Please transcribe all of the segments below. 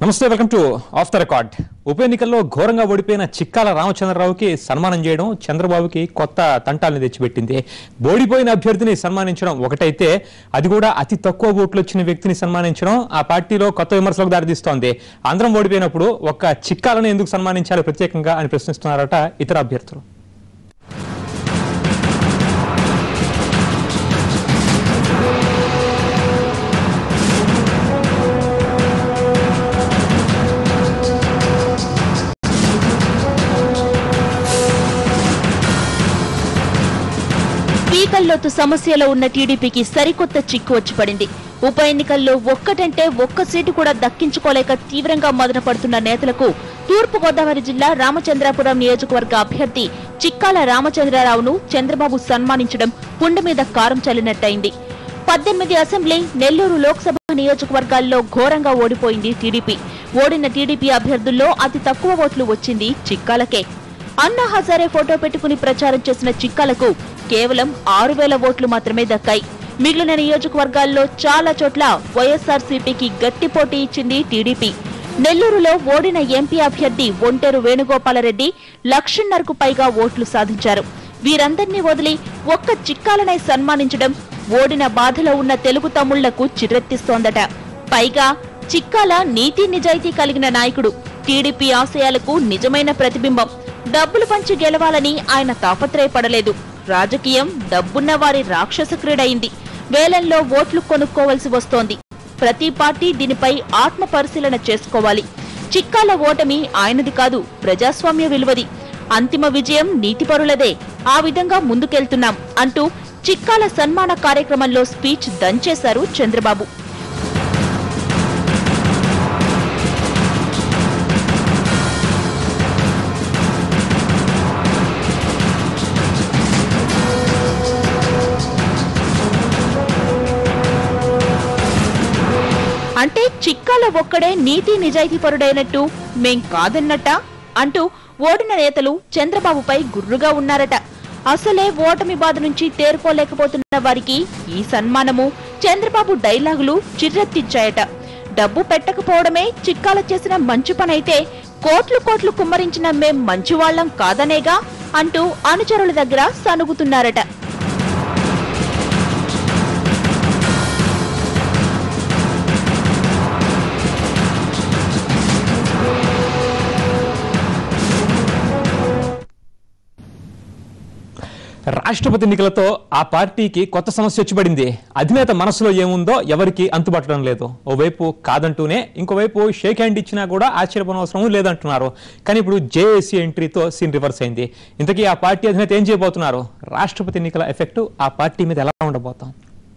నమస్తే welcome to off the record ఉప ఎన్నికల్లో ఘోరంగా ఓడిపోయిన చిక్కాల రామచంద్రరావుకి సన్మానం చేయడం చంద్రబాబుకి కొత్త తంటాల్ని తెచ్చిపెట్టింది ఓడిపోయిన అభ్యర్థిని సన్మానించడం ఒకటైతే అది కూడా అతి తక్కువ ఓట్లు వచ్చిన వ్యక్తిని సన్మానించడం ఆ పార్టీలో కొత్త విమర్శలకు దారితీస్తోంది అందరం ఓడిపోయినప్పుడు ఒక్క చిక్కాలను ఎందుకు సన్మానించాలి ప్రత్యేకంగా అని ప్రశ్నిస్తున్నారట ఇతర అభ్యర్థులు పీకల్లోతు సమస్యలో ఉన్న టీడీపీకి సరికొత్త చిక్కు వచ్చి పడింది ఉప ఎన్నికల్లో ఒక్కటంటే ఒక్క సీటు కూడా దక్కించుకోలేక తీవ్రంగా మదన పడుతున్న నేతలకు తూర్పు గోదావరి జిల్లా రామచంద్రాపురం నియోజకవర్గ అభ్యర్థి చిక్కాల రామచంద్రరావును చంద్రబాబు సన్మానించడం పుండు మీద కారం చల్లినట్టయింది పద్దెనిమిది అసెంబ్లీ నెల్లూరు లోక్సభ నియోజకవర్గాల్లో ఘోరంగా ఓడిపోయింది టీడీపీ ఓడిన టీడీపీ అభ్యర్థుల్లో అతి తక్కువ ఓట్లు వచ్చింది చిక్కాలకే అన్నా హజారే ఫోటో పెట్టుకుని ప్రచారం చేసిన చిక్కాలకు కేవలం ఆరు వేల ఓట్లు మాత్రమే దక్కాయి మిగిలిన నియోజకవర్గాల్లో చాలా చోట్ల వైఎస్ఆర్సీపీకి గట్టి పోటీ ఇచ్చింది టీడీపీ నెల్లూరులో ఓడిన ఎంపీ అభ్యర్థి ఒంటేరు వేణుగోపాలరెడ్డి లక్షన్నరకు పైగా ఓట్లు సాధించారు వీరందర్నీ వదిలి ఒక్క చిక్కాలనే సన్మానించడం ఓడిన బాధలో ఉన్న తెలుగు తమ్ముళ్లకు చిర్రెత్తిస్తోందట పైగా చిక్కాల నీతి నిజాయితీ కలిగిన నాయకుడు టీడీపీ ఆశయాలకు నిజమైన ప్రతిబింబం డబ్బులు పంచి గెలవాలని ఆయన తాపత్రయపడలేదు రాజకీయం డబ్బున్న వారి రాక్షస క్రీడయింది వేలంలో ఓట్లు కొనుక్కోవలసి వస్తోంది ప్రతి పార్టీ దీనిపై ఆత్మ పరిశీలన చేసుకోవాలి చిక్కాల ఓటమి ఆయనది కాదు ప్రజాస్వామ్య విలువది అంతిమ విజయం నీతిపరులదే ఆ విధంగా ముందుకెళ్తున్నాం అంటూ చిక్కాల సన్మాన కార్యక్రమంలో స్పీచ్ దంచేశారు చంద్రబాబు అంటే చిక్కాల ఒక్కడే నీతి నిజాయితీపరుడైనట్టు మేం కాదన్నట్టా అంటూ ఓడిన నేతలు చంద్రబాబుపై గుర్రుగా ఉన్నారట అసలే ఓటమి బాధ నుంచి తేరుకోలేకపోతున్న వారికి ఈ సన్మానము చంద్రబాబు డైలాగులు చిర్రెత్తిచ్చాయట డబ్బు పెట్టకపోవడమే చిక్కాల చేసిన మంచి పనైతే కోట్లు కోట్లు కుమ్మరించిన మేం మంచివాళ్లం కాదనేగా అంటూ అనుచరుల దగ్గర సనుగుతున్నారట రాష్ట్రపతి ఎన్నికలతో ఆ పార్టీకి కొత్త సమస్య వచ్చి పడింది అధినేత మనసులో ఏముందో ఎవరికి అంతుపట్టడం లేదు ఓవైపు కాదంటూనే ఇంకోవైపు షేక్ హ్యాండ్ ఇచ్చినా కూడా ఆశ్చర్యపోనవసరం లేదంటున్నారు కానీ ఇప్పుడు జేఏసీ ఎంట్రీతో సీన్ రివర్స్ అయింది ఇంతకీ ఆ పార్టీ అధినేత ఏం చేయబోతున్నారు రాష్ట్రపతి ఎన్నికల ఎఫెక్ట్ ఆ పార్టీ మీద ఎలా ఉండబోతాం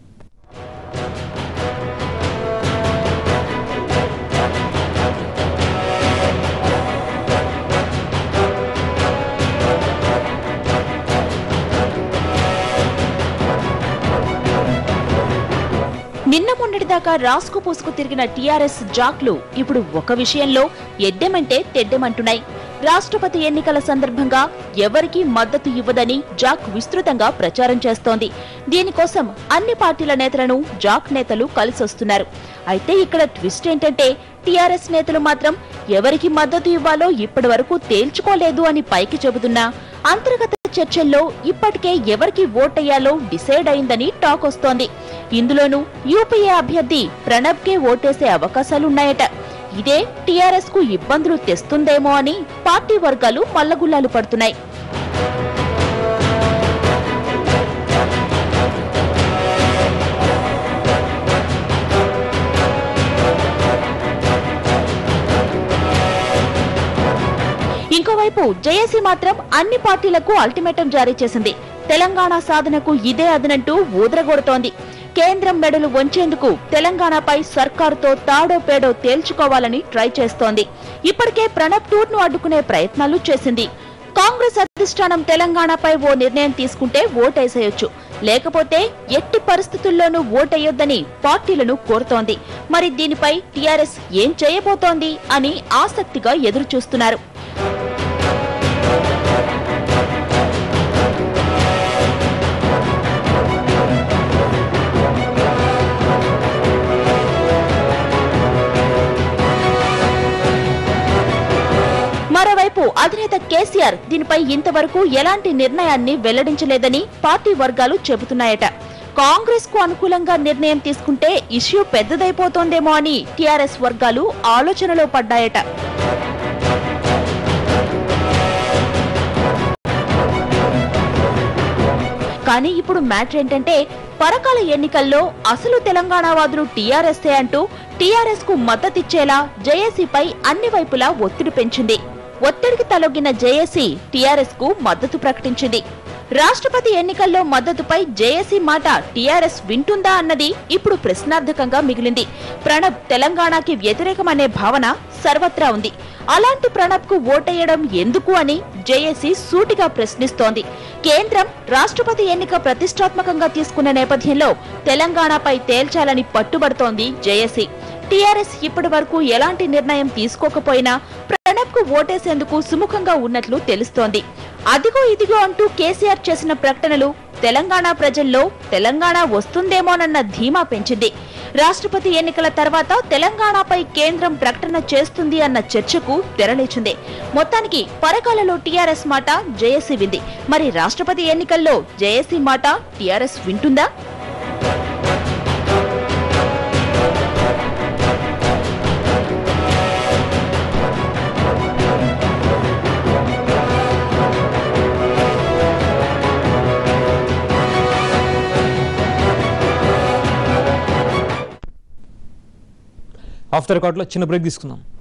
నిన్న మొన్నటిదాకా రాసుకు పూసుకు తిరిగిన టీఆర్ఎస్ జాక్లు ఇప్పుడు ఒక విషయంలో ఎడ్డెమంటే తెడ్డెమంటున్నాయి రాష్ట్రపతి ఎన్నికల సందర్భంగా ఎవరికీ మద్దతు ఇవ్వదని జాక్ విస్తృతంగా ప్రచారం చేస్తోంది దీనికోసం అన్ని పార్టీల నేతలను జాక్ నేతలు కలిసొస్తున్నారు అయితే ఇక్కడ ట్విస్ట్ ఏంటంటే టీఆర్ఎస్ నేతలు మాత్రం ఎవరికి మద్దతు ఇవ్వాలో ఇప్పటి వరకు తేల్చుకోలేదు అని పైకి చెబుతున్నా అంతర్గత చర్చల్లో ఇప్పటికే ఎవరికి ఓటేయాలో డిసైడ్ అయిందని టాక్ వస్తోంది ఇందులోనూ యూపీఏ అభ్యర్థి ప్రణబ్ కే ఓటేసే అవకాశాలున్నాయట ఇదే టీఆర్ఎస్ కు ఇబ్బందులు తెస్తుందేమో అని పార్టీ వర్గాలు మల్లగుల్లాలు పడుతున్నాయి ఇంకోవైపు జేఏసీ మాత్రం అన్ని పార్టీలకు అల్టిమేటం జారీ చేసింది తెలంగాణ సాధనకు ఇదే అదనంటూ ఊదరగొడుతోంది కేంద్రం మెడలు వంచేందుకు తెలంగాణపై సర్కారుతో తాడో పేడో తేల్చుకోవాలని ట్రై చేస్తోంది ఇప్పటికే ప్రణబ్ టూర్ ను అడ్డుకునే ప్రయత్నాలు చేసింది కాంగ్రెస్ అధిష్టానం తెలంగాణపై ఓ నిర్ణయం తీసుకుంటే ఓటేసేయొచ్చు లేకపోతే ఎట్టి పరిస్థితుల్లోనూ ఓటేయొద్దని పార్టీలను కోరుతోంది మరి దీనిపై టీఆర్ఎస్ ఏం చేయబోతోంది అని ఆసక్తిగా ఎదురుచూస్తున్నారు అధినేత కేసీఆర్ దీనిపై ఇంతవరకు ఎలాంటి నిర్ణయాన్ని వెల్లడించలేదని పార్టీ వర్గాలు చెబుతున్నాయట కాంగ్రెస్ కు అనుకూలంగా నిర్ణయం తీసుకుంటే ఇష్యూ పెద్దదైపోతోందేమో అని టీఆర్ఎస్ వర్గాలు ఆలోచనలో పడ్డాయట కానీ ఇప్పుడు మ్యాటర్ ఏంటంటే పరకాల ఎన్నికల్లో అసలు తెలంగాణ వాదులు టీఆర్ఎస్ఏ అంటూ టీఆర్ఎస్ కు మద్దతిచ్చేలా జేఏసీపై అన్ని వైపులా ఒత్తిడి పెంచింది ఒత్తిడికి తలొగ్గిన జేఏసీ టీఆర్ఎస్ కు మద్దతు ప్రకటించింది రాష్ట్రపతి ఎన్నికల్లో మద్దతుపై జేఏసీ మాట టీఆర్ఎస్ వింటుందా అన్నది ఇప్పుడు ప్రశ్నార్థకంగా మిగిలింది ప్రణబ్ తెలంగాణకి వ్యతిరేకమనే భావన సర్వత్రా ఉంది అలాంటి ప్రణబ్ కు ఓటేయడం ఎందుకు అని జేఏసీ సూటిగా ప్రశ్నిస్తోంది కేంద్రం రాష్ట్రపతి ఎన్నిక ప్రతిష్టాత్మకంగా తీసుకున్న నేపథ్యంలో తెలంగాణపై తేల్చాలని పట్టుబడుతోంది జేఏసీ టీఆర్ఎస్ ఇప్పటి వరకు ఎలాంటి నిర్ణయం తీసుకోకపోయినా ప్రణబ్ కు ఓటేసేందుకు సుముఖంగా ఉన్నట్లు తెలుస్తోంది అదిగో ఇదిగో అంటూ కేసీఆర్ చేసిన ప్రకటనలు తెలంగాణ ప్రజల్లో తెలంగాణ వస్తుందేమోనన్న ధీమా పెంచింది రాష్ట్రపతి ఎన్నికల తర్వాత తెలంగాణపై కేంద్రం ప్రకటన చేస్తుంది అన్న చర్చకు తెరలేచింది మొత్తానికి పరకాలలో టీఆర్ఎస్ మాట జేఏసీ వింది మరి రాష్ట్రపతి ఎన్నికల్లో జేఏసీ మాట టీఆర్ఎస్ వింటుందా ఆఫ్టర్ రికార్డ్లో చిన్న బ్రేక్ తీసుకుందాం